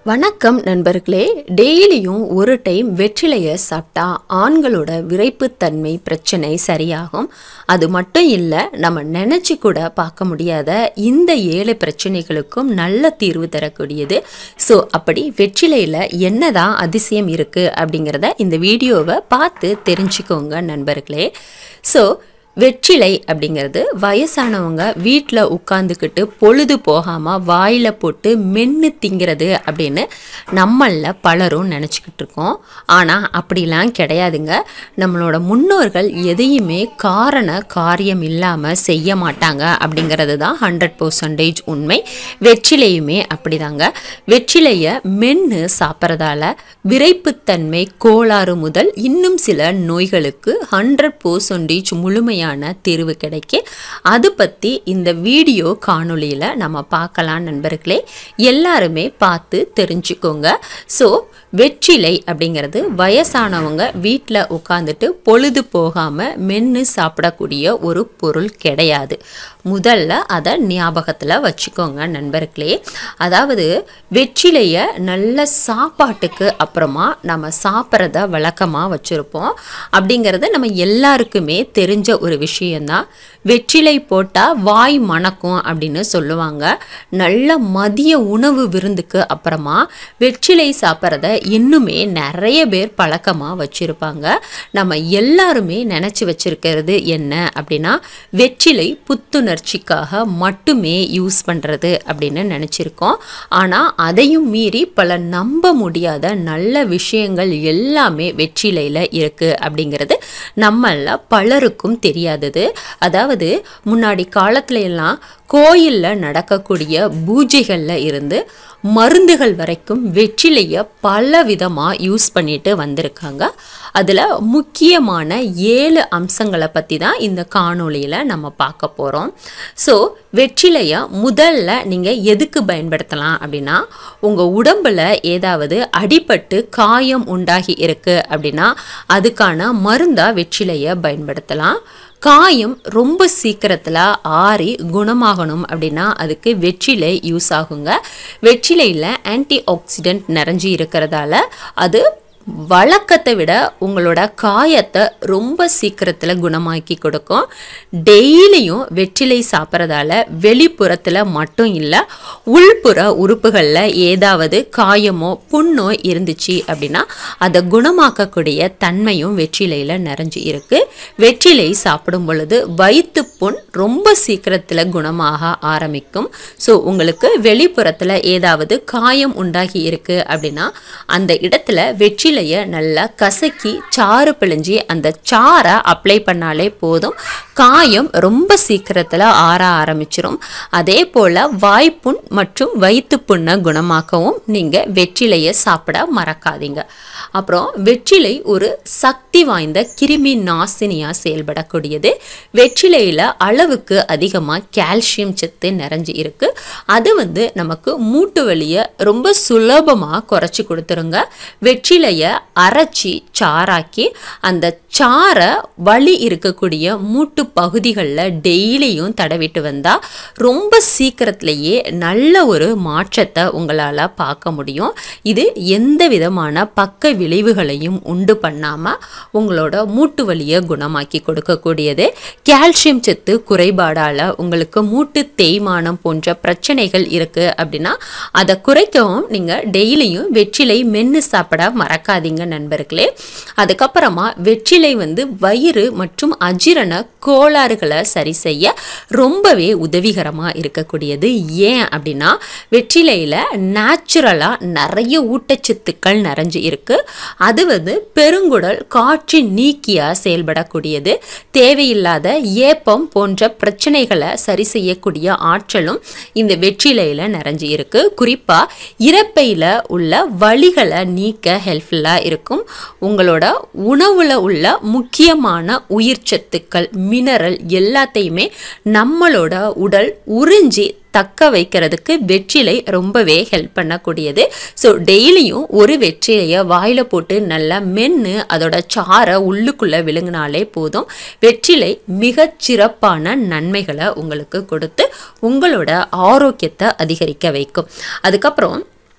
வணக்கம் நண்பர்களே டெய்லியும் ஒரு டைம் வெற்றிலையை சாப்பிட்டா ஆண்களோட விரைப்புத்தன்மை பிரச்சனை சரியாகும் அது மட்டும் இல்லை நம்ம நினச்சி கூட பார்க்க முடியாத இந்த ஏழு பிரச்சனைகளுக்கும் நல்ல தீர்வு தரக்கூடியது ஸோ அப்படி வெற்றிலையில் என்னதான் அதிசயம் இருக்குது அப்படிங்கிறத இந்த வீடியோவை பார்த்து தெரிஞ்சுக்கோங்க நண்பர்களே ஸோ வெற்றிலை அப்படிங்கிறது வயசானவங்க வீட்டில் உட்காந்துக்கிட்டு பொழுது போகாமல் வாயில் போட்டு மென்று திங்கிறது அப்படின்னு நம்மளில் பலரும் நினச்சிக்கிட்டு இருக்கோம் ஆனால் அப்படிலாம் கிடையாதுங்க நம்மளோட முன்னோர்கள் எதையுமே காரண காரியம் இல்லாமல் செய்ய மாட்டாங்க அப்படிங்கிறது தான் ஹண்ட்ரட் பர்சன்டேஜ் உண்மை வெற்றிலையுமே அப்படிதாங்க வெற்றிலையை மென்று சாப்பிட்றதால விரைப்புத்தன்மை கோளாறு முதல் இன்னும் சில நோய்களுக்கு ஹண்ட்ரட் பர்சன்டேஜ் முழுமையான தீர்வு கிடைக்கி அது பற்றி இந்த வீடியோ காணொளியில் நம்ம பார்க்கலாம் நண்பர்களே எல்லாருமே பார்த்து தெரிஞ்சுக்கோங்க ஸோ வெற்றிலை அப்படிங்கிறது வயசானவங்க வீட்டில் உட்காந்துட்டு பொழுது போகாமல் மென்று சாப்பிடக்கூடிய ஒரு பொருள் கிடையாது முதல்ல அதை ஞாபகத்தில் வச்சுக்கோங்க நண்பர்களே அதாவது வெற்றிலையை நல்ல சாப்பாட்டுக்கு அப்புறமா நம்ம சாப்பிட்றத வழக்கமாக வச்சுருப்போம் அப்படிங்கிறது நம்ம எல்லாருக்குமே தெரிஞ்ச ஒரு விஷயந்தான் வெற்றிலை போட்டால் வாய் மணக்கும் அப்படின்னு சொல்லுவாங்க நல்ல மதிய உணவு விருந்துக்கு அப்புறமா வெற்றிலை சாப்பிட்றத இன்னுமே நிறைய பேர் பழக்கமாக வச்சுருப்பாங்க நம்ம எல்லாருமே நினச்சி வச்சிருக்கிறது என்ன அப்படின்னா வெற்றிலை புத்துணர்ச்சிக்காக மட்டுமே யூஸ் பண்ணுறது அப்படின்னு நினச்சிருக்கோம் ஆனால் அதையும் மீறி பல நம்ப முடியாத நல்ல விஷயங்கள் எல்லாமே வெற்றிலையில் இருக்குது அப்படிங்கிறது நம்மள பலருக்கும் தெரியாதது அதாவது முன்னாடி காலத்துல எல்லாம் கோயிலில் நடக்கக்கூடிய பூஜைகளில் இருந்து மருந்துகள் வரைக்கும் வெற்றிலையை பல விதமாக யூஸ் பண்ணிட்டு வந்திருக்காங்க அதில் முக்கியமான ஏழு அம்சங்களை பற்றி தான் இந்த காணொளியில் நம்ம பார்க்க போகிறோம் ஸோ வெற்றிலையை முதல்ல நீங்கள் எதுக்கு பயன்படுத்தலாம் அப்படின்னா உங்கள் உடம்பில் ஏதாவது அடிபட்டு காயம் உண்டாகி இருக்குது அப்படின்னா அதுக்கான மருந்தாக வெற்றிலையை பயன்படுத்தலாம் காயம் ரொம்ப சீக்கிரத்தில் ஆறி குணமாகணும் அப்படின்னா அதுக்கு வெற்றிலை யூஸ் ஆகுங்க வெற்றிலையில் ஆன்டி ஆக்சிடென்ட் நிறைஞ்சி இருக்கிறதால அது வழக்கத்தை விட உங்களோட காயத்தை ரொம்ப சீக்கிரத்தில் குணமாக்கி கொடுக்கும் டெய்லியும் வெற்றிலை சாப்பிட்றதால வெளிப்புறத்தில் மட்டும் இல்லை உள்புற உறுப்புகளில் ஏதாவது காயமோ புண்ணோ இருந்துச்சு அப்படின்னா அதை குணமாக்கக்கூடிய தன்மையும் வெற்றிலையில் நிறைஞ்சு இருக்கு வெற்றிலை சாப்பிடும் பொழுது வயிற்று புண் ரொம்ப சீக்கிரத்தில் குணமாக ஆரம்பிக்கும் ஸோ உங்களுக்கு வெளிப்புறத்தில் ஏதாவது காயம் உண்டாகி இருக்கு அப்படின்னா அந்த இடத்துல வெற்றிலை வெற்றிலையை நல்லா கசக்கி சாறு பிழிஞ்சி அந்த சாரை அப்ளை பண்ணாலே போதும் காயம் ரொம்ப சீக்கிரத்தில் ஆற ஆரம்பிச்சிரும் அதே போல் வாய்ப்புண் மற்றும் வயிற்று புண்ணை குணமாக்கவும் நீங்கள் வெற்றிலையை சாப்பிட மறக்காதீங்க அப்புறம் வெற்றிலை ஒரு சக்தி வாய்ந்த கிருமி நாசினியாக செயல்படக்கூடியது வெற்றிலையில் அளவுக்கு அதிகமாக கால்சியம் சத்து நிறைஞ்சு இருக்கு அது வந்து நமக்கு மூட்டு வலியை ரொம்ப சுலபமாக குறைச்சி கொடுத்துருங்க வெற்றிலையை அரைச்சி சாராக்கி அந்த சாரை வலி இருக்கக்கூடிய மூட்டு பகுதிகளில் டெய்லியும் தடவிட்டு வந்தால் ரொம்ப சீக்கிரத்திலேயே நல்ல ஒரு மாற்றத்தை உங்களால் பார்க்க முடியும் இது எந்த விதமான பக்க விளைவுகளையும் உண்டு பண்ணாமல் உங்களோட மூட்டு வலியை குணமாக்கி கொடுக்கக்கூடியது கால்சியம் சத்து குறைபாடால் உங்களுக்கு மூட்டு தேய்மானம் போன்ற பிரச்சனைகள் இருக்குது அப்படின்னா அதை குறைக்கவும் நீங்கள் டெய்லியும் வெற்றிலை மென்று சாப்பிட மறக்காதீங்க நண்பர்களே அதுக்கப்புறமா வெற்றிலை வந்து வயிறு மற்றும் அஜீரண கோளாறுகளை சரி செய்ய ரொம்பவே உதவிகரமாக இருக்கக்கூடியது ஏன் அப்படின்னா வெற்றிலையில் நேச்சுரலாக நிறைய ஊட்டச்சத்துக்கள் நிறைஞ்சு இருக்கு அது வந்து பெருங்குடல் காற்று நீக்கியாக செயல்படக்கூடியது தேவையில்லாத ஏப்பம் போன்ற பிரச்சனைகளை சரி செய்யக்கூடிய ஆற்றலும் இந்த வெற்றிலையில் நிறைஞ்சு இருக்கு குறிப்பாக இறப்பையில் உள்ள வலிகளை நீக்க ஹெல்ப்ஃபுல்லாக இருக்கும் உங்களோட உணவில் உள்ள முக்கியமான உயிர் சத்துக்கள் மினரல் எல்லாத்தையுமே நம்மளோட உடல் உறிஞ்சி தக்க வைக்கிறதுக்கு வெற்றிலை ரொம்பவே ஹெல்ப் பண்ணக்கூடியது ஸோ டெய்லியும் ஒரு வெற்றிலையை வாயில் போட்டு நல்லா மென்று அதோட சாரை உள்ளுக்குள்ளே விழுங்கினாலே போதும் வெற்றிலை மிகச் சிறப்பான நன்மைகளை உங்களுக்கு கொடுத்து உங்களோட ஆரோக்கியத்தை அதிகரிக்க வைக்கும் அதுக்கப்புறம்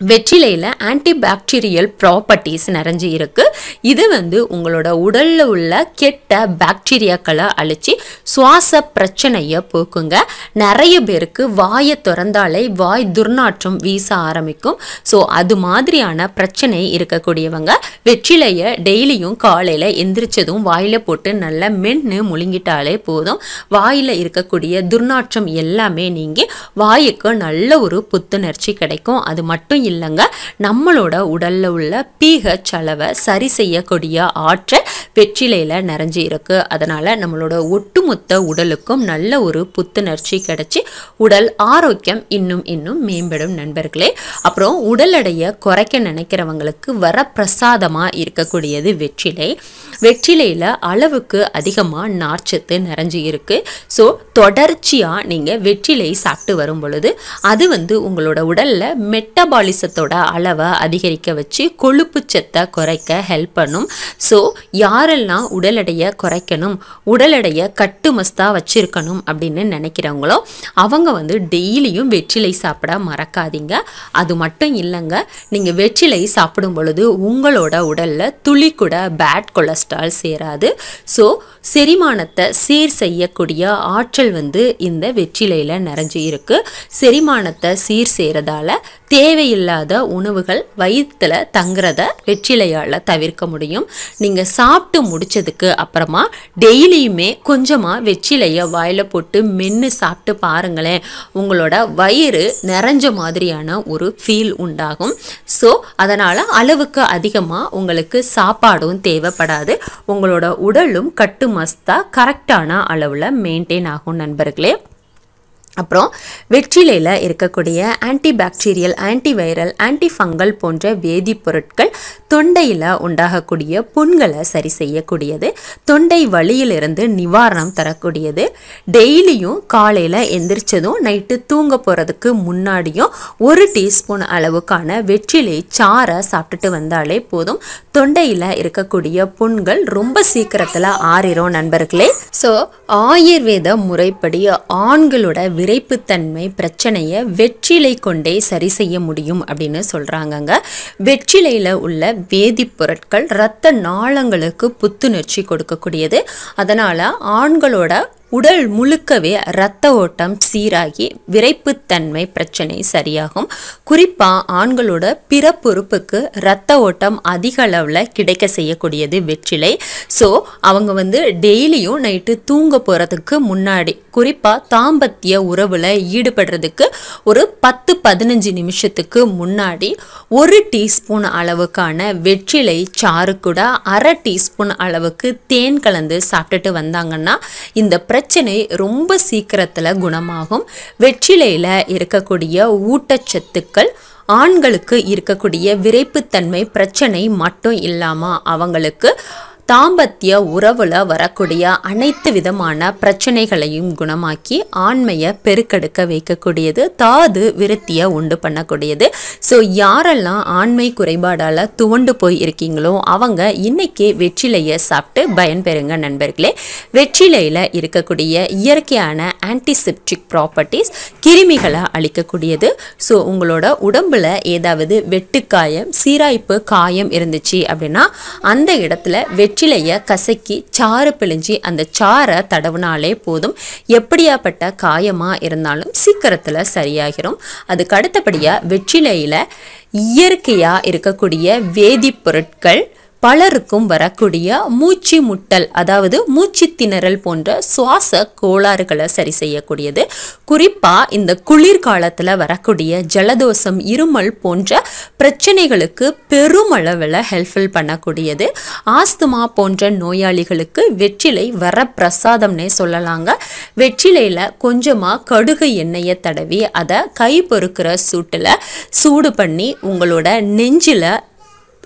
வெற்றிலையில் ஆன்டிபாக்டீரியல் ப்ராப்பர்ட்டிஸ் நிறைஞ்சு இருக்கு இது வந்து உங்களோட உடலில் உள்ள கெட்ட பாக்டீரியாக்களை அழிச்சு சுவாச பிரச்சனையை போக்குங்க நிறைய பேருக்கு வாயை திறந்தாலே வாய் துர்நாற்றம் வீச ஆரம்பிக்கும் ஸோ அது மாதிரியான பிரச்சனை இருக்கக்கூடியவங்க வெற்றிலையை டெய்லியும் காலையில் எந்திரிச்சதும் வாயில் போட்டு நல்லா மென்று முழுங்கிட்டாலே போதும் வாயில் இருக்கக்கூடிய துர்நாற்றம் எல்லாமே நீங்கி வாயுக்கு நல்ல ஒரு புத்துணர்ச்சி கிடைக்கும் அது மட்டும் இல்லைங்க நம்மளோட உடல்ல உள்ள பீஹச் அளவை சரி செய்யக்கூடிய ஆற்றல் வெற்றிலையில் நிறைஞ்சு இருக்கு அதனால நம்மளோட ஒட்டுமொத்த உடலுக்கும் நல்ல ஒரு புத்துணர்ச்சி கிடைச்சி உடல் ஆரோக்கியம் இன்னும் இன்னும் மேம்படும் நண்பர்களே அப்புறம் உடல் எடையை குறைக்க நினைக்கிறவங்களுக்கு வர பிரசாதமாக இருக்கக்கூடியது வெற்றிலை வெற்றிலையில் அளவுக்கு அதிகமாக நார்ச்சத்து நிறைஞ்சு இருக்கு ஸோ தொடர்ச்சியாக நீங்கள் வெற்றிலை சாப்பிட்டு வரும் பொழுது அது வந்து உங்களோட உடலில் மெட்டபாலிசத்தோட அளவை அதிகரிக்க வச்சு கொழுப்பு சத்தை குறைக்க ஹெல்ப் பண்ணும் ஸோ யாரெல்லாம் உடல் எடையை குறைக்கணும் உடல் எடையை கட்டுமஸ்தாக வச்சிருக்கணும் அப்படின்னு நினைக்கிறவங்களோ அவங்க வந்து டெய்லியும் வெற்றிலை சாப்பிட மறக்காதீங்க அது மட்டும் இல்லைங்க நீங்கள் வெற்றிலை சாப்பிடும் பொழுது உங்களோட உடலில் துளி கூட பேட் கொலஸ்ட்ரால் சேராது ஸோ செரிமானத்தை சீர் செய்யக்கூடிய ஆற்றல் வந்து இந்த வெற்றிலையில் நிறைஞ்சு இருக்கு செரிமானத்தை சீர் செய்கிறதால தேவையில்லாத உணவுகள் வயிற்றுல தங்குறத வெற்றிலையால் தவிர்க்க முடியும் நீங்கள் சாப்பிட்டு முடிச்சதுக்கு அப்புறமா டெய்லியுமே கொஞ்சமாக வெற்றிலையை வாயில் போட்டு மென்று சாப்பிட்டு பாருங்களேன் உங்களோட வயிறு நிறைஞ்ச மாதிரியான ஒரு ஃபீல் உண்டாகும் ஸோ அதனால் அளவுக்கு அதிகமாக உங்களுக்கு சாப்பாடும் தேவைப்படாது உங்களோட உடலும் கட்டுமஸ்தாக கரெக்டான அளவில் மெயின்டைன் ஆகும் நண்பர்களே அப்புறம் வெற்றிலையில் இருக்கக்கூடிய ஆன்டிபாக்டீரியல் ஆன்டிவைரல் ஆன்டிஃபங்கல் போன்ற வேதிப்பொருட்கள் தொண்டையில் உண்டாகக்கூடிய புண்களை சரி செய்யக்கூடியது தொண்டை வலியிலிருந்து நிவாரணம் தரக்கூடியது டெய்லியும் காலையில் எந்திரிச்சதும் நைட்டு தூங்க போகிறதுக்கு முன்னாடியும் ஒரு டீஸ்பூன் அளவுக்கான வெற்றிலை சாறை சாப்பிட்டுட்டு வந்தாலே போதும் தொண்டையில் இருக்கக்கூடிய புண்கள் ரொம்ப சீக்கிரத்தில் ஆறிரும் நண்பர்களே ஸோ ஆயுர்வேத முறைப்படி ஆண்களோட விரைப்புத்தன்மை பிரச்சனையை வெற்றிலை கொண்டே சரி செய்ய முடியும் அப்படின்னு சொல்கிறாங்கங்க வெற்றிலையில் உள்ள வேதிப்பொருட்கள் இரத்த நாளங்களுக்கு புத்துணர்ச்சி கொடுக்கக்கூடியது அதனால் ஆண்களோட உடல் முழுக்கவே இரத்த ஓட்டம் சீராகி விரைப்புத்தன்மை பிரச்சனை சரியாகும் குறிப்பாக ஆண்களோட பிற பொறுப்புக்கு இரத்த ஓட்டம் அதிக அளவில் கிடைக்க செய்யக்கூடியது வெற்றிலை ஸோ அவங்க வந்து டெய்லியும் நைட்டு தூங்க போகிறதுக்கு முன்னாடி குறிப்பாக தாம்பத்திய உறவில் ஈடுபடுறதுக்கு ஒரு பத்து பதினஞ்சு நிமிஷத்துக்கு முன்னாடி ஒரு டீஸ்பூன் அளவுக்கான வெற்றிலை சாறு கூட அரை டீஸ்பூன் அளவுக்கு தேன் கலந்து சாப்பிட்டுட்டு வந்தாங்கன்னா இந்த பிரச்சனை ரொம்ப சீக்கிரத்தில் குணமாகும் வெற்றிலையில் இருக்கக்கூடிய ஊட்டச்சத்துக்கள் ஆண்களுக்கு இருக்கக்கூடிய விரைப்புத்தன்மை பிரச்சனை மட்டும் இல்லாமல் அவங்களுக்கு தாம்பத்திய உறவில் வரக்கூடிய அனைத்து விதமான பிரச்சனைகளையும் குணமாக்கி ஆண்மையை பெருக்கெடுக்க வைக்கக்கூடியது தாது விருத்தியை உண்டு பண்ணக்கூடியது ஸோ யாரெல்லாம் ஆண்மை குறைபாடால் துவண்டு போய் இருக்கீங்களோ அவங்க இன்னைக்கே வெற்றிலையை சாப்பிட்டு பயன்பெறுங்க நண்பர்களே வெற்றிலையில் இருக்கக்கூடிய இயற்கையான ஆன்டிசெப்டிக் ப்ராப்பர்ட்டிஸ் கிருமிகளை அழிக்கக்கூடியது ஸோ உங்களோட உடம்புல ஏதாவது வெட்டுக்காயம் சீராய்ப்பு காயம் இருந்துச்சு அப்படின்னா அந்த இடத்துல வெற்றிலையை கசக்கி சாறு பிழிஞ்சி அந்த சாறை தடவுனாலே போதும் எப்படியாப்பட்ட காயமாக இருந்தாலும் சீக்கிரத்தில் சரியாகிரும் அதுக்கு அடுத்தபடியாக வெற்றிலையில் இயற்கையாக இருக்கக்கூடிய வேதிப்பொருட்கள் பலருக்கும் வரக்கூடிய மூச்சு முட்டல் அதாவது மூச்சு திணறல் போன்ற சுவாச கோளாறுகளை சரி செய்யக்கூடியது குறிப்பாக இந்த குளிர்காலத்தில் வரக்கூடிய ஜலதோஷம் இருமல் போன்ற பிரச்சனைகளுக்கு பெருமளவில் ஹெல்ப்ஃபுல் பண்ணக்கூடியது ஆஸ்துமா போன்ற நோயாளிகளுக்கு வெற்றிலை வர பிரசாதம்னே சொல்லலாங்க வெற்றிலையில் கொஞ்சமாக கடுகு எண்ணெயை தடவி அதை கை பொறுக்கிற சூட்டில் சூடு பண்ணி உங்களோட நெஞ்சில்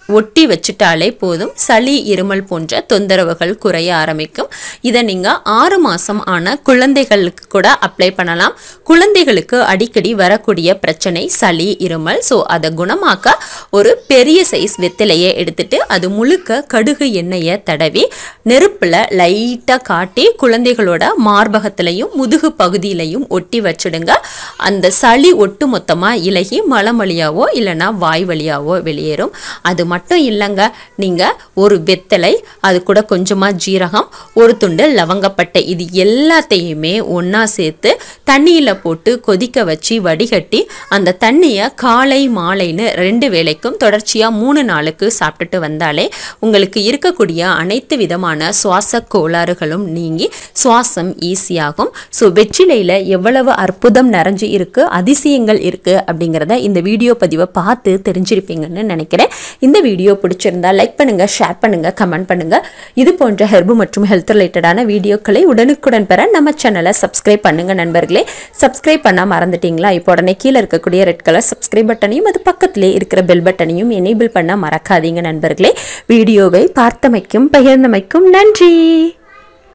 ஒட்டி வச்சுட்டாலே போதும் சளி இருமல் போன்ற தொந்தரவுகள் குறைய ஆரம்பிக்கும் இதை நீங்கள் ஆறு மாதம் ஆன குழந்தைகளுக்கு கூட அப்ளை பண்ணலாம் குழந்தைகளுக்கு அடிக்கடி வரக்கூடிய பிரச்சனை சளி இருமல் ஸோ அதை குணமாக்க ஒரு பெரிய சைஸ் வெத்திலையை எடுத்துட்டு அது முழுக்க கடுகு எண்ணெயை தடவி நெருப்பில் லைட்டாக காட்டி குழந்தைகளோட மார்பகத்திலையும் முதுகு பகுதியிலையும் ஒட்டி வச்சிடுங்க அந்த சளி ஒட்டு மொத்தமாக இலகி மலம் வழியாவோ இல்லைன்னா வாய் வழியாவோ வெளியேறும் அது மட்டும் இல்லைங்க நீங்கள் ஒரு வெத்தலை அது கூட கொஞ்சமாக ஜீரகம் ஒரு துண்டு லவங்கப்பட்டை இது எல்லாத்தையுமே ஒன்றா சேர்த்து தண்ணியில் போட்டு கொதிக்க வச்சு வடிகட்டி அந்த தண்ணியை காலை மாலைன்னு ரெண்டு வேளைக்கும் தொடர்ச்சியாக மூணு நாளுக்கு சாப்பிட்டுட்டு வந்தாலே உங்களுக்கு இருக்கக்கூடிய அனைத்து விதமான சுவாச கோளாறுகளும் நீங்கி சுவாசம் ஈஸியாகும் ஸோ வெற்றிலையில் எவ்வளவு அற்புதம் நிறைஞ்சு இருக்கு அதிசயங்கள் இருக்கு அப்படிங்கிறத இந்த வீடியோ பதிவை பார்த்து தெரிஞ்சிருப்பீங்கன்னு நினைக்கிறேன் இந்த வீடியோ பிடிச்சிருந்தா லைக் பண்ணுங்க ஷேர் பண்ணுங்க கமெண்ட் பண்ணுங்க இது போன்ற ஹெர்பு மற்றும் ஹெல்த் ரிலேட்டடான வீடியோக்களை உடனுக்குடன் பெற நம்ம சேனலை சப்ஸ்கிரைப் பண்ணுங்க நண்பர்களே சப்ஸ்கிரைப் பண்ண மறந்துட்டீங்களா இப்போ உடனே கீழே இருக்கக்கூடிய ரெட் கலர் சப்ஸ்கிரைப் பட்டனையும் அது பக்கத்திலே இருக்கிற பெல் பட்டனையும் எனேபிள் பண்ண மறக்காதீங்க நண்பர்களே வீடியோவை பார்த்தமைக்கும் பகிர்ந்தமைக்கும் நன்றி